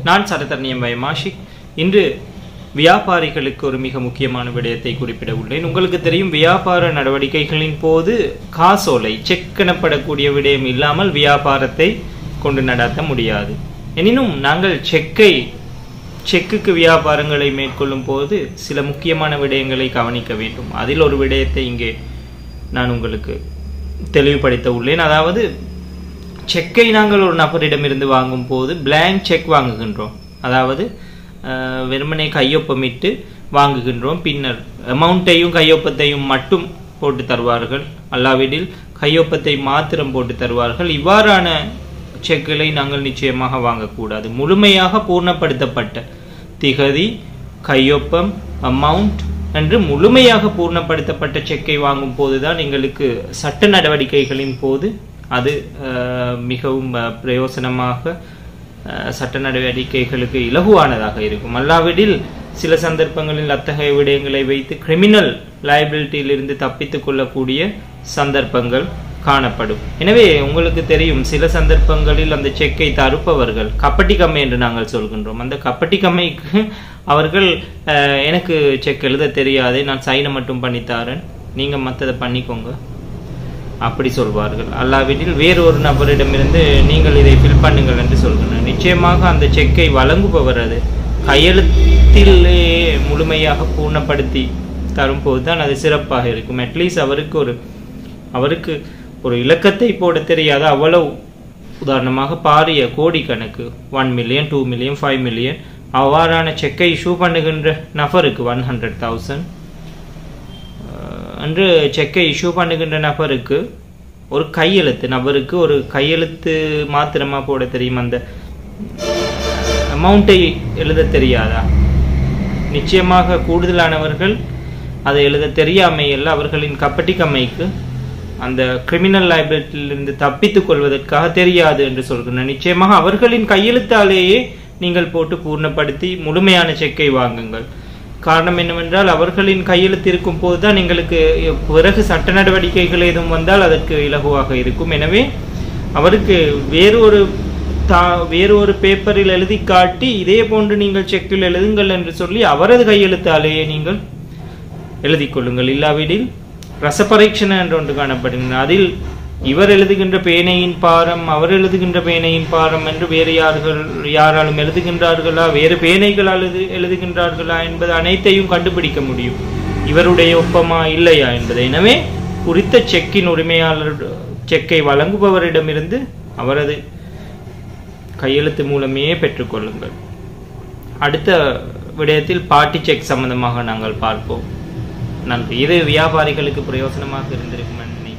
நான் சரதர்ணியம் பயமாஷிக் இன்று வியாபாரிகளுக்கு ஒரு மிக முக்கியமான விடயத்தை குறிப்பிட உள்ளேன் உங்களுக்கு தெரியும் வியாபார நடவடிக்கைகளின் போது காசோலை செக் எனப்படக்கூடிய விடயம் இல்லாமல் வியாபாரத்தை கொண்டு நடத்த முடியாது எனினும் நாங்கள் செக்கை செக்குக்கு வியாபாரங்களை மேற்கொள்ளும் போது சில முக்கியமான விடயங்களை கவனிக்க வேண்டும் அதில் ஒரு விடயத்தை இங்கே நான் உங்களுக்கு தெளிவுபடுத்த உள்ளேன் அதாவது செக்கை நாங்கள் ஒரு நபரிடமிருந்து வாங்கும் போது பிளாங்க் செக் வாங்குகின்றோம் அதாவது அஹ், வெறுமனே கையொப்பமிட்டு வாங்குகின்றோம் பின்னர் அமௌண்ட்டையும் கையொப்பத்தையும் மட்டும் போட்டு தருவார்கள் அல்லாவிடில் கையொப்பத்தை மாத்திரம் போட்டு தருவார்கள் இவ்வாறான செக்குகளை நாங்கள் நிச்சயமாக வாங்கக்கூடாது முழுமையாக பூர்ணப்படுத்தப்பட்ட திகதி கையொப்பம் அமௌண்ட் என்று முழுமையாக பூர்ணப்படுத்தப்பட்ட செக்கை வாங்கும் போதுதான் எங்களுக்கு சட்ட நடவடிக்கைகளின் போது அது அஹ், மிகவும் அஹ், பிரயோசனமாக அஹ், சட்ட நடவடிக்கைகளுக்கு இலகுவானதாக இருக்கும் அல்லாவிடில் சில சந்தர்ப்பங்களில் அத்தகைய விடயங்களை வைத்து கிரிமினல் இருந்து தப்பித்துக் கொள்ளக்கூடிய சந்தர்ப்பங்கள் காணப்படும் எனவே உங்களுக்கு தெரியும் சில சந்தர்ப்பங்களில் அந்த செக்கை தருப்பவர்கள் கப்பட்டி கம்மை என்று நாங்கள் சொல்கின்றோம் அந்த கப்பட்டி கம்மைக்கு அவர்கள் அஹ், எனக்கு செக் எழுத தெரியாது நான் சைனை மட்டும் பண்ணித்தாரேன் நீங்க மற்றதை பண்ணிக்கோங்க அப்படி சொல்வார்கள் அல்லாவிடில் வேறு ஒரு நபரிடமிருந்து நீங்கள் இதை ஃபில் பண்ணுங்கள் என்று சொல்கிறேன் நிச்சயமாக அந்த செக்கை வழங்குபவர் அது கையெழுத்திலே முழுமையாக பூர்ணப்படுத்தி தரும்போது தான் அது சிறப்பாக இருக்கும் அட்லீஸ்ட் அவருக்கு ஒரு அவருக்கு ஒரு இலக்கத்தை போட தெரியாத அவ்வளவு உதாரணமாக பாரிய கோடிக்கணக்கு one million two million five million அவ்வாறான செக்கை இஷ்யூ பண்ணுகின்ற நபருக்கு ஒன் ஹண்ட்ரட் தௌசண்ட் அன்று செக்கை இஷ்யூ பண்ணுகின்ற நபருக்கு ஒரு கையெழுத்து நபருக்கு ஒரு கையெழுத்து மாத்திரமா போட தெரியும் அந்த அமௌண்ட்டை எழுத தெரியாதா நிச்சயமாக கூடுதலானவர்கள் அதை எழுத தெரியாமையில் அவர்களின் கப்பட்டி கம்மைக்கு அந்த கிரிமினல் லைபிலிட்டியிலிருந்து தப்பித்துக் கொள்வதற்காக தெரியாது என்று சொல்கிறேன் நிச்சயமாக அவர்களின் கையெழுத்தாலேயே நீங்கள் போட்டு பூர்ணப்படுத்தி முழுமையான செக்கை வாங்குங்கள் காரணம் என்னவென்றால் அவர்களின் கையெழுத்து இருக்கும் போதுதான் எங்களுக்கு பிறகு சட்ட நடவடிக்கைகள் எதுவும் வந்தால் அதற்கு இலகுவாக இருக்கும் எனவே அவருக்கு வேறு ஒரு தா வேறு ஒரு பேப்பரில் எழுதி காட்டி இதே போன்று நீங்கள் செக்கில் எழுதுங்கள் என்று சொல்லி அவரது கையெழுத்தாலேயே நீங்கள் எழுதிக் கொள்ளுங்கள் இல்லாவிடில் ரசபரீட்சண என்று ஒன்று காணப்படுகிறது அதில் இவர் எழுதுகின்ற பேனையின் பாரம் அவர் எழுதுகின்ற பேனையின் பாரம் என்று வேறு யார்கள் யாராலும் எழுதுகின்றார்களா வேறு பேனைகளால் எழுது எழுதுகின்றார்களா என்பது அனைத்தையும் கண்டுபிடிக்க முடியும் இவருடைய ஒப்பமா இல்லையா என்பதை எனவே குறித்த செக்கின் உரிமையாளர் செக்கை வழங்குபவரிடமிருந்து அவரது கையெழுத்து மூலமே பெற்றுக்கொள்ளுங்கள் அடுத்த விடயத்தில் பார்ட்டி செக் சம்பந்தமாக நாங்கள் பார்ப்போம் நன்றி இது வியாபாரிகளுக்கு பிரயோசனமாக இருந்திருக்கும் என்று